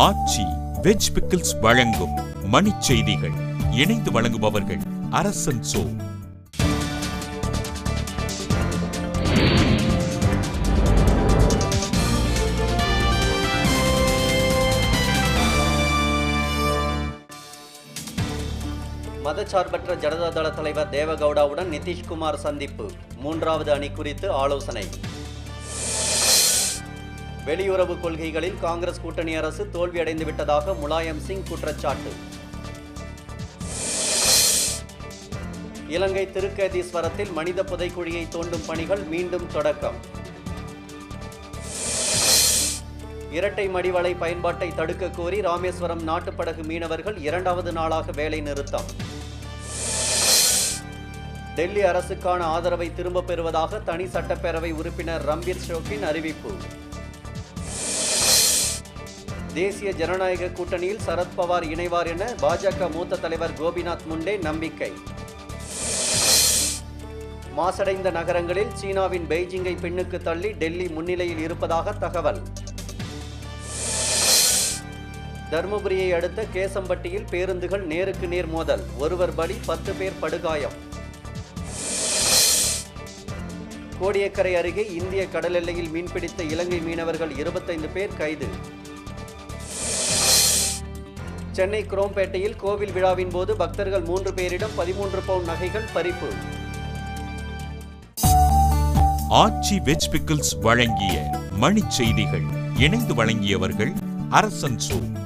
ஆச்சி veg pickles வழங்கும் மணிச் செய்திகள் இணைந்து வழங்குபவர்கள் அரசன் சோ மதச்சார்பற்ற ஜனதாதள தலைவர் தேவகவுடாவுடன் நிதிஷ்குமார் சந்திப்பு மூன்றாவது அணி குறித்து ஆலோசனை வெளியுறவு கொள்கைகளில் காங்கிரஸ் கூட்டணி அரசு தோல்வியடைந்து விட்டதாக முலாயம் சிங் குற்றச்சாட்டு இலங்கை திருக்கேதீஸ்வரத்தில் மனித புதைக்குழியை தோண்டும் பணிகள் மீண்டும் தொடக்கம் இரட்டை மடிவளை பயன்பாட்டை தடுக்க கோரி ராமேஸ்வரம் நாட்டுப்படகு மீனவர்கள் இரண்டாவது நாளாக வேலை நிறுத்தம் டெல்லி அரசுக்கான ஆதரவை திரும்பப் பெறுவதாக தனி சட்டப்பேரவை உறுப்பினர் ரம்பீர் ஷோக்கின் அறிவிப்பு தேசிய ஜனநாயக கூட்டணியில் சரத்பவார் இணைவார் என பாஜக மூத்த தலைவர் கோபிநாத் முண்டே நம்பிக்கை மாசடைந்த நகரங்களில் சீனாவின் பெய்ஜிங்கை பின்னுக்கு தள்ளி டெல்லி முன்னிலையில் இருப்பதாக தகவல் தருமபுரியை அடுத்த கேசம்பட்டியில் பேருந்துகள் நேருக்கு நேர் மோதல் ஒருவர் பலி பத்து பேர் படுகாயம் கோடியக்கரை அருகே இந்திய கடல் எல்லையில் மீன்பிடித்த இலங்கை மீனவர்கள் இருபத்தைந்து பேர் கைது சென்னை குரோம்பேட்டையில் கோவில் விழாவின் போது பக்தர்கள் மூன்று பேரிடம் பதிமூன்று பவுன் நகைகள் பறிப்பு ஆச்சி வெஜ் பிக்கிள்ஸ் வழங்கிய மணிச் செய்திகள் இணைந்து வழங்கியவர்கள் அரசன் சோ